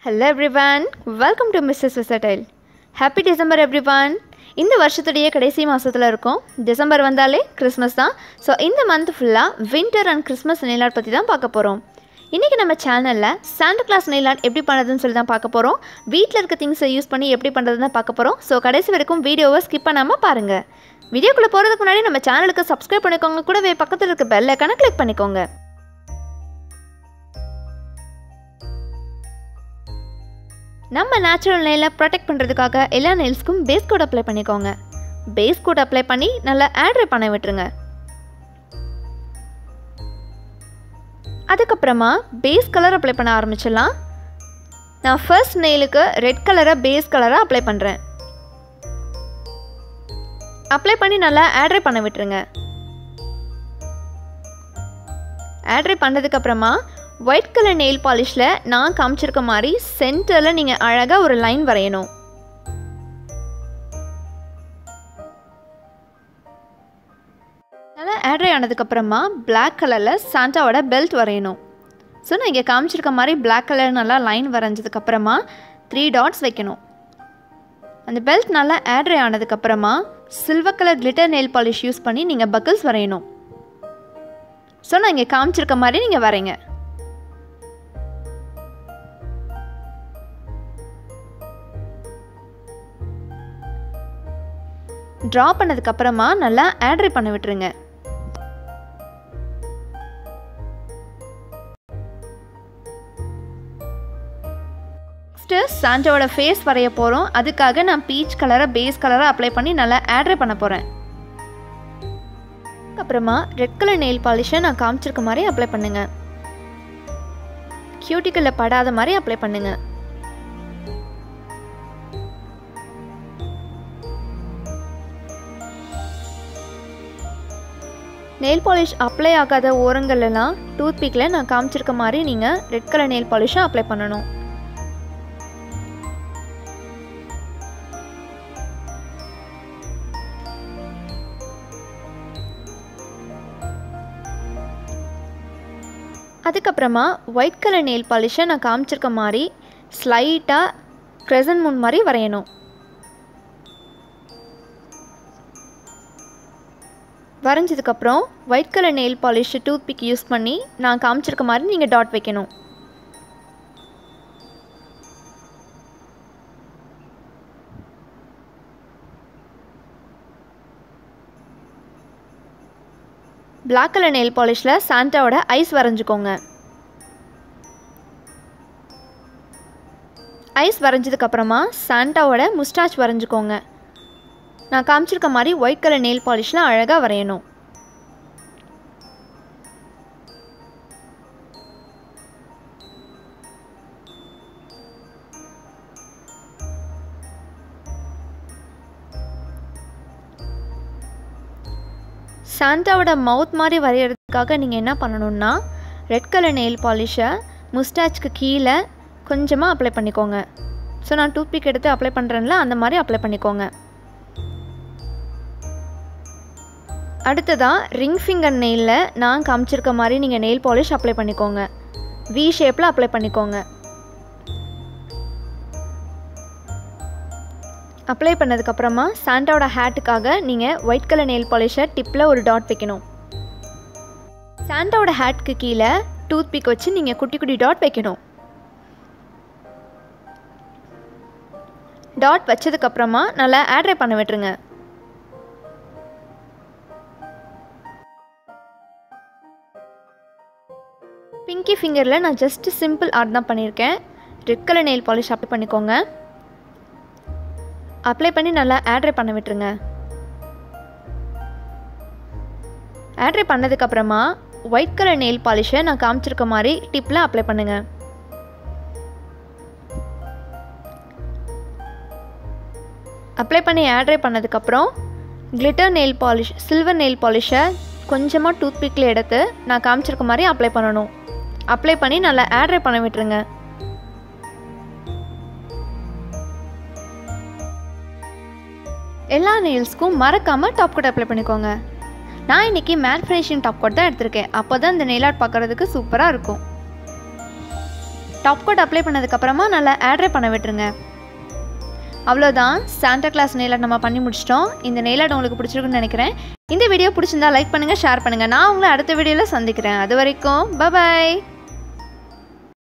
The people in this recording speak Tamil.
hello everyone welcome to Mrs விசடைல் ஹாப்பி டிசம்பர் எவ்ரிவான் இந்த வருஷத்துடைய கடைசி மாதத்தில் இருக்கும் டிசம்பர் வந்தாலே கிறிஸ்மஸ் தான் ஸோ இந்த மந்த் ஃபுல்லாக வின்டர் அண்ட் கிறிஸ்மஸ் நெய்லாட் பற்றி தான் பார்க்க போகிறோம் இன்றைக்கி நம்ம சேனலில் சாண்டா கிளாஸ் நெய்லாட் எப்படி பண்ணுறதுன்னு சொல்லி தான் பார்க்க போகிறோம் வீட்டில் இருக்க திங்ஸை யூஸ் பண்ணி எப்படி பண்ணுறதுன்னு தான் பார்க்க போகிறோம் ஸோ கடைசி வரைக்கும் வீடியோவை ஸ்கிப் பண்ணாமல் பாருங்கள் வீடியோக்குள்ளே போகிறதுக்கு முன்னாடி நம்ம சேனலுக்கு சப்ஸ்கிரைப் பண்ணிக்கோங்க கூடவே பக்கத்தில் இருக்க பெல் ஐக்கானை கிளிக் பண்ணிக்கோங்க நம்ம நேச்சுரல் நெயிலை ப்ரொடெக்ட் பண்ணுறதுக்காக எல்லா நெயில்ஸ்க்கும் பேஸ் கோட் அப்ளை பண்ணிக்கோங்க பேஸ் கோட் அப்ளை பண்ணி நல்லா ஆட்ரை பண்ண விட்டுருங்க அதுக்கப்புறமா பேஸ் கலர் அப்ளை பண்ண ஆரம்பிச்சிடலாம் நான் ஃபர்ஸ்ட் நெயிலுக்கு ரெட் கலரை பேஸ் கலராக அப்ளை பண்ணுறேன் அப்ளை பண்ணி நல்லா ஆட்ரை பண்ண விட்டுருங்க ஆட்ரை பண்ணதுக்கப்புறமா ஒயிட் கலர் நெயில் பாலிஷில் நான் காமிச்சிருக்க மாதிரி சென்டரில் நீங்கள் அழகாக ஒரு லைன் வரையணும் நல்லா ஆட்ரை ஆனதுக்கப்புறமா பிளாக் கலரில் சாண்டாவோட பெல்ட் வரையணும் ஸோ நான் இங்கே காமிச்சிருக்க மாதிரி பிளாக் கலர் நல்லா லைன் வரைஞ்சதுக்கப்புறமா த்ரீ டாட்ஸ் வைக்கணும் அந்த பெல்ட் நல்லா ஆட்ரை ஆனதுக்கப்புறமா silver colour glitter nail polish use பண்ணி நீங்கள் பக்கிள்ஸ் வரையணும் ஸோ நான் இங்கே காமிச்சிருக்க மாதிரி நீங்கள் வரைங்க ட்ரா பண்ணதுக்கப்புறமா நல்லா ஆட்ரை பண்ண விட்டுருங்க நெக்ஸ்ட்டு சாண்டாவோட ஃபேஸ் வரைய போகிறோம் அதுக்காக நான் பீச் கலரை பேஸ் கலரை அப்ளை பண்ணி நல்லா ஆட்ரை பண்ண போகிறேன் அப்புறமா ரெட் கலர் நெயில் பாலிஷை நான் காமிச்சிருக்க மாதிரி அப்ளை பண்ணுங்க கியூட்டிக்கலில் படாத மாதிரி அப்ளை பண்ணுங்க நெயில் பாலிஷ் அப்ளை ஆகாத ஓரங்கள்லாம் டூத் பிக்கில் நான் காமிச்சிருக்க மாதிரி நீங்கள் ரெட் கலர் நெயில் பாலிஷை அப்ளை பண்ணணும் அதுக்கப்புறமா ஒயிட் கலர் நெயில் பாலிஷை நான் காமிச்சிருக்க மாதிரி ஸ்லைட்டாக க்ரெசன் மூன் மாதிரி வரையணும் வரைஞ்சதுக்கப்புறம் white colour nail polish toothpick use பண்ணி நான் காமிச்சிருக்க மாதிரி நீங்கள் டாட் வைக்கணும் பிளாக் கலர் நெயில் பாலிஷில் சாண்டாவோட ஐஸ் வரைஞ்சிக்கோங்க ஐஸ் வரைஞ்சதுக்கப்புறமா சாண்டாவோட முஸ்டாச் வரைஞ்சிக்கோங்க நான் காமிச்சிருக்க மாதிரி ஒயிட் கலர் நெயில் பாலிஷில் அழகாக வரையணும் சாண்டாவோட மவுத் மாதிரி வரைகிறதுக்காக நீங்கள் என்ன பண்ணணுன்னா ரெட் கலர் நெயில் பாலிஷை முஸ்டாச்க்கு கீழே கொஞ்சமாக அப்ளை பண்ணிக்கோங்க ஸோ நான் டூத்பிக் எடுத்து அப்ளை பண்ணுறேன்ல அந்த மாதிரி அப்ளை பண்ணிக்கோங்க அடுத்ததாக ரிங் ஃபிங்கர் நெயிலில் நான் காமிச்சிருக்க மாதிரி நீங்கள் நெயில் பாலிஷ் அப்ளை பண்ணிக்கோங்க வி ஷேப்பில் அப்ளை பண்ணிக்கோங்க அப்ளை பண்ணதுக்கப்புறமா சாண்டாவோட ஹேட்டுக்காக நீங்கள் ஒயிட் கலர் நெயில் பாலிஷை டிப்பில் ஒரு டாட் வைக்கணும் சாண்டாவோட ஹேட்க்கு கீழே டூத் பிக் வச்சு நீங்கள் குட்டி குட்டி டாட் வைக்கணும் டாட் வச்சதுக்கப்புறமா நல்லா ஆட்ரை பண்ண விட்டுருங்க பிங்கி ஃபிங்கரில் நான் ஜஸ்ட் சிம்பிள் ஆர்ட் தான் பண்ணியிருக்கேன் red colour nail polish apply பண்ணிக்கோங்க அப்ளை பண்ணி நல்லா ஆட்ரை பண்ண விட்டுருங்க ஆட்ரை பண்ணதுக்கப்புறமா ஒயிட் கலர் நெயில் பாலிஷை நான் காமிச்சிருக்க மாதிரி டிப்பில் அப்ளை பண்ணுங்கள் அப்ளை பண்ணி ஆட்ரை பண்ணதுக்கப்புறம் glitter nail polish silver nail பாலிஷை கொஞ்சமாக டூத் பிக்கில் எடுத்து நான் காமிச்சிருக்க மாதிரி அப்ளை பண்ணணும் அப்ளை பண்ணி நல்லா ஆட்ரை பண்ண விட்டுருங்க எல்லா நெயில்ஸ்க்கும் மறக்காமல் டாப் கோட் அப்ளை பண்ணிக்கோங்க நான் இன்றைக்கி மேட் ஃபினிஷிங் டாப் கோட் தான் எடுத்திருக்கேன் அப்போ தான் இந்த நெயில் ஆர்ட் பார்க்குறதுக்கு சூப்பராக இருக்கும் டாப் கோட் அப்ளை பண்ணதுக்கப்புறமா நல்லா ஆட்ரே பண்ண விட்டுருங்க அவ்வளோதான் சாண்டா கிளாஸ் நெயில் ஆர்ட் நம்ம பண்ணி முடிச்சிட்டோம் இந்த நெயில் ஆர்ட் உங்களுக்கு பிடிச்சிருக்குன்னு நினைக்கிறேன் இந்த வீடியோ பிடிச்சிருந்தா லைக் பண்ணுங்கள் ஷேர் பண்ணுங்கள் நான் உங்களை அடுத்த வீடியோவில் சந்திக்கிறேன் அது வரைக்கும் பாய்